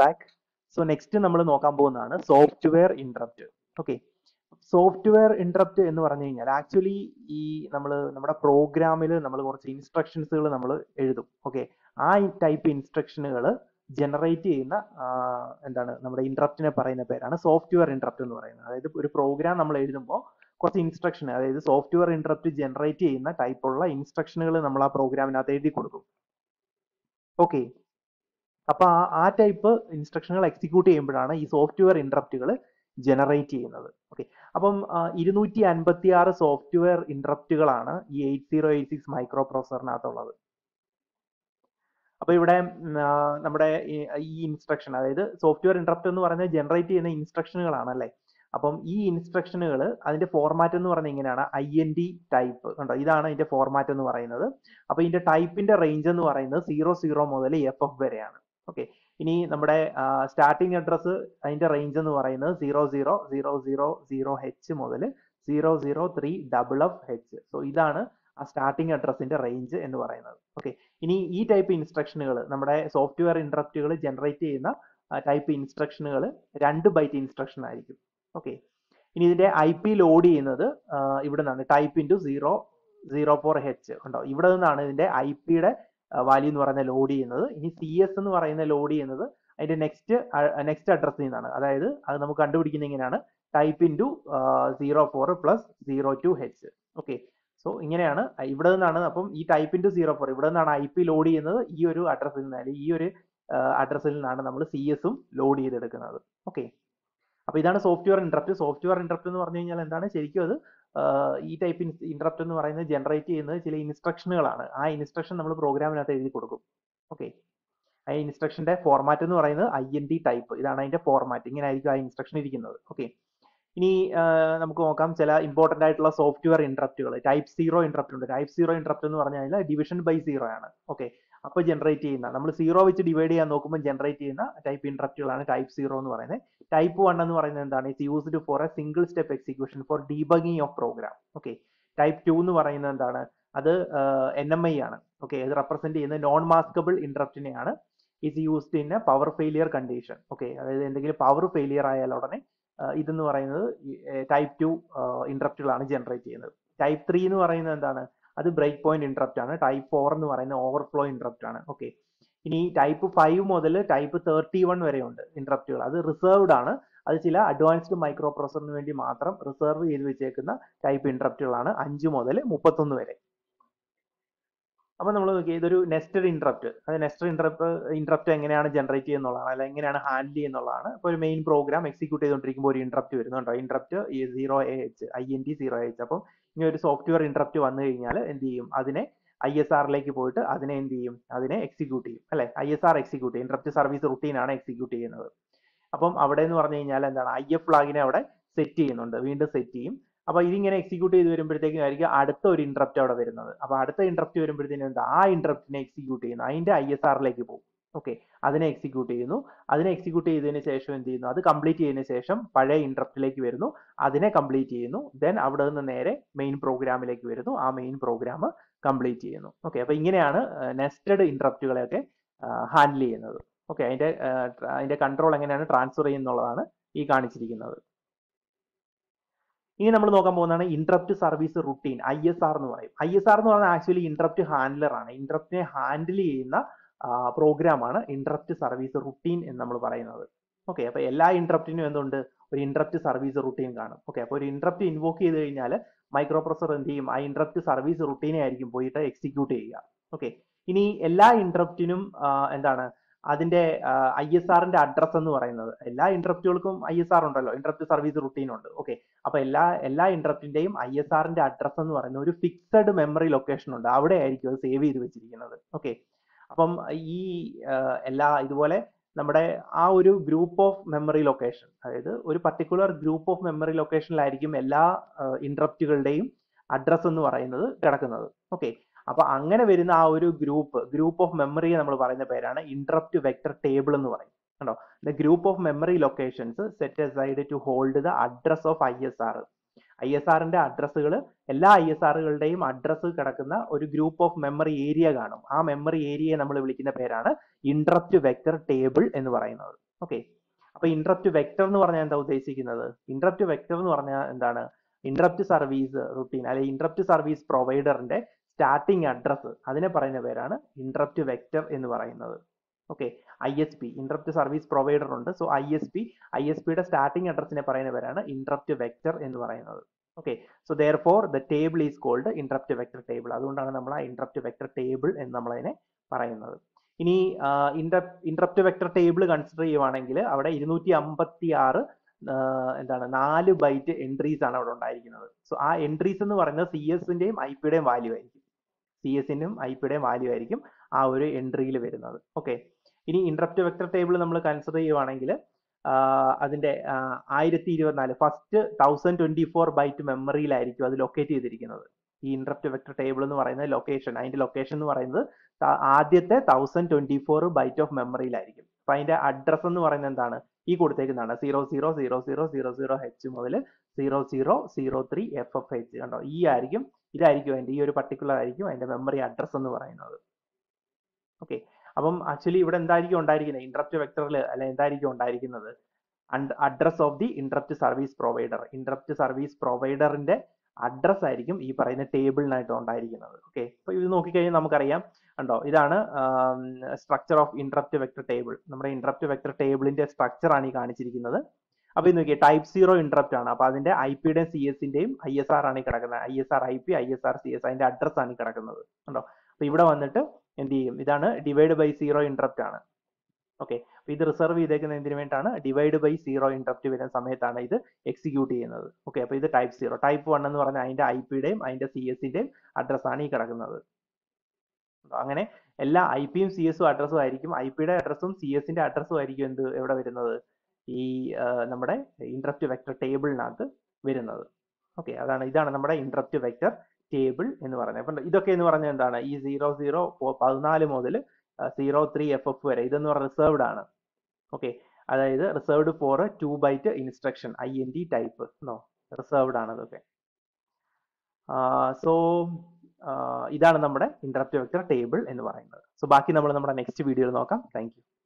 back so next നമ്മൾ നോക്കാൻ പോകുന്നതാണ് software interrupt okay software interrupt എന്ന് പറഞ്ഞു കഴിഞ്ഞാൽ ആക്ച്വലി ഈ നമ്മൾ നമ്മുടെ പ്രോഗ്രാമിൽ നമ്മൾ കുറച്ച് ഇൻസ്ട്രക്ഷൻസുകൾ നമ്മൾ എഴുതും ഓക്കെ ആ ടൈപ്പ് ഇൻസ്ട്രക്ഷനുകൾ ജനറേറ്റ് ചെയ്യുന്ന ആ, എന്താണ് നമ്മുടെ ഇന്ററപ്റ്റിനെ പറയുന്ന പേരാണ് സോഫ്റ്റ്വെയർ ഇന്ററപ്റ്റ് എന്ന് പറയുന്നത് അതായത് ഒരു പ്രോഗ്രാം നമ്മൾ എഴുതുമ്പോൾ കുറച്ച് ഇൻസ്ട്രക്ഷൻ അതായത് സോഫ്റ്റ്വെയർ ഇന്ററപ്റ്റ് ജനറേറ്റ് ചെയ്യുന്ന ടൈപ്പുള്ള ഇൻസ്ട്രക്ഷനുകൾ നമ്മൾ ആ പ്രോഗ്രാമിനകത്ത് എഴുതി കൊടുക്കും ഓക്കെ അപ്പൊ ആ ആ ടൈപ്പ് ഇൻസ്ട്രക്ഷനുകൾ എക്സിക്യൂട്ട് ചെയ്യുമ്പോഴാണ് ഈ സോഫ്റ്റ്വെയർ ഇന്ററപ്റ്റുകൾ ജനറേറ്റ് ചെയ്യുന്നത് ഓക്കെ അപ്പം ഇരുന്നൂറ്റി അൻപത്തി ആറ് സോഫ്റ്റ്വെയർ ഇന്ററപ്റ്റുകളാണ് ഈ eight zero eight six micro പ്രോസറിനകത്തുള്ളത് അപ്പൊ ഇവിടെ ഉം, ആ, നമ്മുടെ ഈ- ഈ ഇൻസ്ട്രക്ഷൻ അതായത് സോഫ്റ്റ്വെയർ ഇന്ററപ്റ്റ് എന്ന് പറയുന്നത് ജനറേറ്റ് ചെയ്യുന്ന ഇൻസ്ട്രക്ഷനുകളാണ് അല്ലേ അപ്പം ഈ ഇൻസ്ട്രക്ഷനുകൾ അതിന്റെ ഫോർമാറ്റ് എന്ന് പറയുന്നത് ഇങ്ങനെയാണ് ഐ എൻ ഡി ടൈപ്പ് കണ്ടോ ഇതാണ് അതിന്റെ ഫോർമാറ്റ് എന്ന് പറയുന്നത് അപ്പൊ ഇതിന്റെ ടൈപ്പിന്റെ റേഞ്ച് എന്ന് പറയുന്നത് സീറോ സീറോ മുതൽ എഫ് എഫ് വരെയാണ് ഓക്കെ ഇനി നമ്മുടെ സ്റ്റാർട്ടിംഗ് അഡ്രസ്സ് അതിന്റെ റേഞ്ച് എന്ന് പറയുന്നത് zero zero zero zero zero H മുതൽ zero zero three double F H so ഇതാണ് ആ സ്റ്റാർട്ടിംഗ് അഡ്രസ്സിന്റെ റേഞ്ച് എന്ന് പറയുന്നത് ഓക്കെ ഇനി ഈ ടൈപ്പ് ഇൻസ്ട്രക്ഷനുകൾ നമ്മുടെ സോഫ്റ്റ്വെയർ ഇന്ററപ്റ്റുകൾ ജനറേറ്റ് ചെയ്യുന്ന ടൈപ്പ് ഇൻസ്ട്രക്ഷനുകൾ രണ്ട് ബൈറ്റ് ഇൻസ്ട്രക്ഷൻ ആയിരിക്കും ഓക്കെ ഇനി ഇതിന്റെ ഐ പി ലോഡ് ചെയ്യുന്നത് ആ, ഇവിടെ നിന്നാണ് type into zero zero four H ഉണ്ടോ ഇവിടെ നിന്നാണ് ഇതിന്റെ ഐ പിയുടെ വാല്യൂ എന്ന് പറയുന്നത് ലോഡ് ചെയ്യുന്നത് ഇനി സി എസ് എന്ന് പറയുന്ന ലോഡ് ചെയ്യുന്നത് അതിന്റെ നെക്സ്റ്റ് നെക്സ്റ്റ് അഡ്രസ്സിൽ നിന്നാണ് അതായത് അത് നമുക്ക് കണ്ടുപിടിക്കുന്നത് ഇങ്ങനെയാണ് type into zero four plus zero two H okay so ഇങ്ങനെയാണ് ഇവിടെ നിന്നാണ് അപ്പം ഈ ടൈപ്പ് ഇൻറ്റു സീറോ ഫോർ ഇവിടെ നിന്നാണ് ഐ പി ലോഡ് ചെയ്യുന്നത് ഈ ഒരു അഡ്രസ്സിൽ നിന്ന് അല്ലെങ്കിൽ ഈ ഒരു അഡ്രസ്സിൽ നിന്നാണ് നമ്മൾ സി എസും ലോഡ് ചെയ്തെടുക്കുന്നത് ഓക്കെ അപ്പൊ ഇതാണ് സോഫ്റ്റ്വെയർ ഇന്ററപ്റ്റ് സോഫ്റ്റ്വെയർ ഇന്ററപ്റ്റ് എന്ന് പറഞ്ഞു കഴിഞ്ഞാൽ എന്താണ് ശരിക്കും അത് ആഹ് ഈ ടൈപ്പ് ഇന്ററപ്റ്റ് എന്ന് പറയുന്നത് ജനറേറ്റ് ചെയ്യുന്നത് ചില ഇൻസ്ട്രക്ഷനുകളാണ് ആ ഇൻസ്ട്രക്ഷൻ നമ്മൾ പ്രോഗ്രാമിനകത്ത് എഴുതി കൊടുക്കും ഓക്കെ ആ ഇൻസ്ട്രക്ഷന്റെ ഫോർമാറ്റ് എന്ന് പറയുന്നത് ഐ എൻ ഡി ടൈപ്പ് ഇതാണ് അതിന്റെ ഫോർമാറ്റ് ഇങ്ങനെ ആയിരിക്കും ആ ഇൻസ്ട്രക്ഷൻ ഇരിക്കുന്നത് ഓക്കെ ഇനി ആഹ് നമുക്ക് നോക്കാം ചില ഇമ്പോർട്ടന്റ് ആയിട്ടുള്ള സോഫ്റ്റ്വെയർ ഇന്ററപ്റ്റുകൾ ടൈപ്പ് സീറോ ഇന്ററപ്റ്റ് ഉണ്ട് ടൈപ്പ് സീറോ ഇന്ററപ്റ്റ് എന്ന് പറഞ്ഞു കഴിഞ്ഞാൽ ഡിവിഷൻ ബൈ സീറോ ആണ് ഓക്കെ അപ്പൊ ജനറേറ്റ് ചെയ്യുന്ന നമ്മൾ സീറോ വെച്ച് ഡിവൈഡ് ചെയ്യാൻ നോക്കുമ്പോൾ ജനറേറ്റ് ചെയ്യുന്ന ടൈപ്പ് ഇന്ററപ്റ്റുകളാണ് ടൈപ്പ് സീറോ എന്ന് പറയുന്നത് ടൈപ്പ് വൺ എന്ന് പറയുന്നത് എന്താണ് it's used for a single step execution for debugging of program okay type two എന്ന് പറയുന്നത് എന്താണ് അത് എൻ എം ഐ ആണ് ഓക്കെ ഇത് റെപ്രസെന്റ് ചെയ്യുന്നത് നോൺ മാസ്കബിൾ ഇന്ററപ്റ്റിനെയാണ് is used in a power failure condition okay അതായത് എന്തെങ്കിലും പവർ ഫെയിലിയർ ആയാൽ ഉടനെ ആ, ഇതെന്ന് പറയുന്നത് ടൈപ്പ് ടു ഇന്ററപ്റ്റുകളാണ് ജനറേറ്റ് ചെയ്യുന്നത് ടൈപ്പ് ത്രീ എന്ന് പറയുന്നത് എന്താണ് അത് ബ്രേക്ക് പോയിന്റ് ഇന്ററപ്റ്റ് ആണ് ടൈപ്പ് ഫോർ എന്ന് പറയുന്നത് ഓവർഫ്ലോ ഇന്ററപ്റ്റ് ആണ് ഓക്കെ ഇനി ടൈപ്പ് ഫൈവ് മുതൽ ടൈപ്പ് തേർട്ടി വൺ വരെ ഉണ്ട് ഇന്ററപ്റ്റുകൾ അത് റിസർവ്ഡ് ആണ് അത് ചില അഡ്വാൻസ്ഡ് മൈക്രോ പ്രോസറിന് വേണ്ടി മാത്രം റിസർവ് ചെയ്ത് വെച്ചേക്കുന്ന ടൈപ്പ് ഇന്ററപ്റ്റുകളാണ് അഞ്ച് മുതൽ മുപ്പത്തൊന്ന് വരെ അപ്പൊ നമ്മൾ നോക്കി ഇതൊരു നെസ്റ്റഡ് ഇന്ററപ്റ്റ് അത് നെസ്റ്റഡ് ഇന്ററപ്റ്റ് ഇന്ററപ്റ്റ് എങ്ങനെയാണ് ജനറേറ്റ് ചെയ്യുന്നുള്ളതാണ് അല്ല എങ്ങനെയാണ് ഹാൻഡിൽ ചെയ്യുന്നുള്ളതാണ് ഇപ്പൊ ഒരു മെയിൻ പ്രോഗ്രാം എക്സിക്യൂട്ട് ചെയ്തുകൊണ്ടിരിക്കുമ്പോൾ ഒരു ഇന്ററപ്റ്റ് വരുന്നുണ്ടോ interrupt zero A H I N T zero H അപ്പം ഇങ്ങനെ ഒരു സോഫ്റ്റ്വെയർ ഇന്ററപ്റ്റ് വന്നു കഴിഞ്ഞാൽ എന്ത് ചെയ്യും അതിനെ ഐ എസ് ആറിലേക്ക് പോയിട്ട് അതിനെ എന്ത് ചെയ്യും അതിനെ എക്സിക്യൂട്ട് ചെയ്യും അല്ലെ ഐ എസ് ആർ എക്സിക്യൂട്ട് ചെയ്യും ഇന്ററപ്റ്റ് സർവീസ് റുട്ടീൻ ആണ് എക്സിക്യൂട്ട് ചെയ്യുന്നത് അപ്പം അവിടെ എന്ന് പറഞ്ഞു കഴിഞ്ഞാൽ എന്താണ് ഐ എഫ് ഫ്ലാഗിനെ അവിടെ സെറ്റ് ചെയ്യുന്നുണ്ട് വീണ്ടും സെറ്റ് ചെയ്യും അപ്പൊ ഇതിങ്ങനെ എക്സിക്യൂട്ട് ചെയ്ത് വരുമ്പോഴത്തേക്കും ആയിരിക്കും അടുത്ത ഒരു ഇന്ററപ്റ്റ് അവിടെ വരുന്നത് അപ്പൊ അടുത്ത ഇന്ററപ്റ്റ് വരുമ്പോഴത്തേനും എന്താ ആ ഇന്ററപ്റ്റിനെ എക്സിക്യൂട്ട് ചെയ്യുന്നു അതിന്റെ ഐ എസ് ആറിലേക്ക് പോകും ഓക്കെ അതിനെ എക്സിക്യൂട്ട് ചെയ്യുന്നു അതിനെ എക്സിക്യൂട്ട് ചെയ്തതിന് ശേഷം എന്ത് ചെയ്യുന്നു അത് കംപ്ലീറ്റ് ചെയ്തതിന് ശേഷം പഴയ ഇന്ററപ്റ്റിലേക്ക് വരുന്നു അതിനെ കംപ്ലീറ്റ് ചെയ്യുന്നു ദെൻ അവിടെ നിന്ന് നേരെ മെയിൻ പ്രോഗ്രാമിലേക്ക് വരുന്നു ആ മെയിൻ പ്രോഗ്രാം കംപ്ലീറ്റ് ചെയ്യുന്നു ഓക്കെ അപ്പൊ ഇങ്ങനെയാണ് നെസ്റ്റഡ് ഇന്ററപ്റ്റുകളെയൊക്കെ ഹാൻഡിൽ ചെയ്യുന്നത് ഓക്കെ അതിന്റെ ആഹ് ട്ര- അതിന്റെ കൺട്രോൾ എങ്ങനെയാണ് ട്രാൻസ്ഫർ ചെയ്യുന്നുള്ളതാണ് ഈ കാണിച്ചിരിക്കുന്നത് ഇനി നമ്മൾ നോക്കാൻ പോകുന്നതാണ് interrupt service routine I S R എന്ന് പറയും ഐ എസ് ആർ എന്ന് പറഞ്ഞാൽ ആക്ച്വലി ഇന്ററപ്റ്റ് ഹാൻഡലർ ആണ് ഇന്ററപ്റ്റിനെ ഹാൻഡിൽ ചെയ്യുന്ന പ്രോഗ്രാം ആണ് ഇന്ററപ്റ്റ് സർവീസ് റുട്ടീൻ എന്ന് നമ്മൾ പറയുന്നത് ഓക്കെ അപ്പൊ എല്ലാ ഇന്ററപ്റ്റിനും എന്തുണ്ട് ഒരു ഇന്ററപ്റ്റ് സർവീസ് റുട്ടീൻ കാണും ഓക്കെ അപ്പൊ ഒരു ഇന്ററപ്റ്റ് ഇൻവോക്ക് ചെയ്ത് കഴിഞ്ഞാൽ മൈക്രോ പ്രോസസർ എന്ത് ചെയ്യും ആ ഇന്ററപ്റ്റ് സർവീസ് റുട്ടീനെ ആയിരിക്കും പോയിട്ട് എക്സിക്യൂട്ട് ചെയ്യുക ഓക്കെ ഇനി എല്ലാ ഇന്ററപ്റ്റിനും എന്താണ് അതിന്റെ ഐ എസ് ആറിന്റെ അഡ്രസ് എന്ന് പറയുന്നത് എല്ലാ ഇന്ററപ്റ്റുകൾക്കും ഐ എസ് ആർ ഉണ്ടല്ലോ ഇന്ററപ്റ്റ് സർവീസ് റുട്ടീൻ ഉണ്ട് ഓക്കെ അപ്പൊ എല്ലാ എല്ലാ ഇന്ററപ്റ്റിന്റെയും ഐ എസ് ആറിന്റെ അഡ്രസ് എന്ന് പറയുന്ന ഒരു ഫിക്സഡ് മെമ്മറി ലൊക്കേഷൻ ഉണ്ട് അവിടെ ആയിരിക്കും അത് സേവ് ചെയ്ത് വെച്ചിരിക്കുന്നത് ഓക്കെ അപ്പം ഈ ആ, എല്ലാ ഇതുപോലെ നമ്മുടെ ആ ഒരു ഗ്രൂപ്പ് ഓഫ് മെമ്മറി ലൊക്കേഷൻ അതായത് ഒരു പർട്ടിക്കുലർ ഗ്രൂപ്പ് ഓഫ് മെമ്മറി ലൊക്കേഷനിലായിരിക്കും എല്ലാ ഇന്ററപ്റ്റുകളുടെയും അഡ്രസ് എന്ന് പറയുന്നത് കിടക്കുന്നത് ഓക്കെ അപ്പൊ അങ്ങനെ വരുന്ന ആ ഒരു ഗ്രൂപ്പ് ഗ്രൂപ്പ് ഓഫ് മെമ്മറിയെ നമ്മൾ പറയുന്ന പേരാണ് ഇന്ററപ്റ്റ് വെക്ടർ ടേബിൾ എന്ന് പറയും കണ്ടോ the group of memory locations set aside to hold the address of I S R I S ആറിന്റെ അഡ്രസ്സുകൾ എല്ലാ ഐ എസ് ആറുകളുടെയും അഡ്രസ്സ് കിടക്കുന്ന ഒരു ഗ്രൂപ്പ് ഓഫ് മെമ്മറി ഏരിയ കാണും ആ മെമ്മറി ഏരിയയെ നമ്മൾ വിളിക്കുന്ന പേരാണ് ഇന്ററപ്റ്റ് വെക്ടർ ടേബിൾ എന്ന് പറയുന്നത് ഓക്കെ അപ്പൊ ഇന്ററപ്റ്റ് വെക്ടർ എന്ന് പറഞ്ഞാൽ എന്താ ഉദ്ദേശിക്കുന്നത് ഇന്ററപ്റ്റ് വെക്ടർ എന്ന് പറഞ്ഞാൽ എന്താണ് ഇന്ററപ്റ്റ് സർവീസ് റുട്ടീൻ അല്ലെങ്കിൽ ഇന്ററപ്റ്റ് സർവീസ് പ്രൊവൈഡറിന്റെ സ്റ്റാർട്ടിംഗ് അഡ്രസ്സ് അതിനെ പറയുന്ന പേരാണ് ഇന്ററപ്റ്റ് വെക്ടർ എന്ന് പറയുന്നത് okay I S P interrupt service provider ഉണ്ട് so I S P I S പിയുടെ സ്റ്റാർട്ടിംഗ് അഡ്രസ്സിനെ പറയുന്ന പേരാണ് ഇന്ററപ്റ്റ് വെക്ടർ എന്ന് പറയുന്നത് okay so therefore the table is called interrupt vector table അതുകൊണ്ടാണ് നമ്മൾ ആ ഇന്ററപ്റ്റ് വെക്ടർ ടേബിൾ എന്ന് നമ്മൾ അതിനെ പറയുന്നത് ഇനി ഇന്ററപ്റ്റ് വെക്ടർ ടേബിൾ കൺസിഡർ ചെയ്യുവാണെങ്കിൽ അവിടെ ഇരുന്നൂറ്റി അമ്പത്തി ആറ് എന്താണ് നാല് ബൈറ്റ് എൻട്രീസ് ആണ് അവിടെ ഉണ്ടായിരിക്കുന്നത് സോ ആ എൻട്രീസ് എന്ന് പറയുന്നത് സി എസിന്റെയും ഐ പിയുടെയും വാല്യൂ ആയിരിക്കും സി എസിന്റെയും ഐ പിയുടെയും വാല്യൂ ആയിരിക്കും ആ ഒരു എൻട്രിയിൽ വരുന്നത് ഓക്കെ ഇനി ഇന്ററപ്റ്റ് വെക്ടർ ടേബിൾ നമ്മൾ കൺസിഡർ ചെയ്യുവാണെങ്കിൽ അതിന്റെ ആയിരത്തി ഇരുപത്തിനാല് first thousand twenty four byte മെമ്മറിയിലായിരിക്കും അത് ലൊക്കേറ്റ് ചെയ്തിരിക്കുന്നത് ഈ ഇന്ററപ്റ്റ് വെക്ടർ ടേബിൾ എന്ന് പറയുന്നത് ലൊക്കേഷൻ അതിന്റെ ലൊക്കേഷൻ എന്ന് പറയുന്നത് ആദ്യത്തെ thousand twenty four byte of മെമ്മറിയിലായിരിക്കും അപ്പൊ അതിന്റെ അഡ്രസ് എന്ന് പറയുന്നത് എന്താണ് ഈ കൊടുത്തേക്കുന്നതാണ് zero zero zero zero zero zero H മുതൽ zero zero zero three F F H കണ്ടോ ഈ ആയിരിക്കും ഇതായിരിക്കും അതിന്റെ ഈ ഒരു പർട്ടിക്കുലർ ആയിരിക്കും അതിന്റെ മെമ്മറി അഡ്രസ് എന്ന് പറയുന്നത് ഓക്കെ അപ്പം ആക്ച്വലി ഇവിടെ എന്തായിരിക്കും ഉണ്ടായിരിക്കുന്നത് ഇന്ററപ്റ്റ് വെക്ടറിൽ അല്ലെ എന്തായിരിക്കും ഉണ്ടായിരിക്കുന്നത് address of the interrupt service provider interrupt service പ്രൊവൈഡറിന്റെ അഡ്രസ് ആയിരിക്കും ഈ പറയുന്ന ടേബിളിനായിട്ട് ഉണ്ടായിരിക്കുന്നത് ഓക്കെ അപ്പൊ ഇത് നോക്കിക്കഴിഞ്ഞാൽ നമുക്കറിയാം കണ്ടോ ഇതാണ് structure of interrupt vector table നമ്മുടെ ഇന്ററപ്റ്റ് വെക്ടർ ടേബിളിന്റെ സ്ട്രക്ചർ ആണ് ഈ കാണിച്ചിരിക്കുന്നത് അപ്പൊ ഇത് നോക്കിയേ ടൈപ്പ് സീറോ ഇന്ററപ്റ്റ് ആണ് അപ്പൊ അതിന്റെ ഐ പിയുടെയും സി എസിന്റെയും ഐ എസ് ആർ ആണ് ഈ കിടക്കുന്നത് I S R I P I S R C S അതിന്റെ അഡ്രസ് ആണ് ഈ കിടക്കുന്നത് കണ്ടോ അപ്പൊ ഇവിടെ വന്നിട്ട് എന്ത് ചെയ്യും ഇതാണ് ഡിവൈഡ് ബൈ സീറോ ഇന്ററപ്റ്റ് ആണ് ഓക്കെ അപ്പൊ ഇത് റിസർവ് ചെയ്തേക്കുന്ന എന്തിനു വേണ്ടിയിട്ടാണ് ഡിവൈഡ് ബൈ സീറോ ഇന്ററപ്റ്റ് വരുന്ന സമയത്താണ് ഇത് എക്സിക്യൂട്ട് ചെയ്യുന്നത് ഓക്കെ അപ്പൊ ഇത് ടൈപ്പ് സീറോ ടൈപ്പ് വൺ എന്ന് പറഞ്ഞാൽ അതിന്റെ ഐ പിയുടെയും അതിന്റെ സി എസിന്റെയും അഡ്രസ് ആണ് ഈ കിടക്കുന്നത് അങ്ങനെ എല്ലാ ഐ പിയും സി എസും അഡ്രസ്സും ആയിരിക്കും ഐ പിയുടെ അഡ്രസ്സും സി എസിന്റെ അഡ്രസ്സും ആയിരിക്കും എന്ത് എവിടെ വരുന്നത് ഈ നമ്മുടെ ഇന്ററപ്റ്റ് വെക്ടർ ടേബിളിനകത്ത് വരുന്നത് ഓക്കെ അതാണ് ഇതാണ് നമ്മുടെ ഇന്ററപ്റ്റ് വെക്ടർ ടേബിൾ എന്ന് പറയുന്നത് അപ്പം ഇതൊക്കെ എന്ന് പറഞ്ഞാൽ എന്താണ് ഈ സീറോ സീറോ പതിനാല് മുതൽ സീറോ ത്രീ എഫ് എഫ് വരെ ഇതെന്ന് പറഞ്ഞാൽ റിസർവ്ഡ് ആണ് ഓക്കെ അതായത് reserved for two byte instruction I N D type no reserved ആണ് അതൊക്കെ സോ ഇതാണ് നമ്മുടെ ഇന്ററപ്റ്റ് വെക്ടർ ടേബിൾ എന്ന് പറയുന്നത് സോ ബാക്കി നമ്മൾ നമ്മുടെ നെക്സ്റ്റ് വീഡിയോയിൽ നോക്കാം താങ്ക്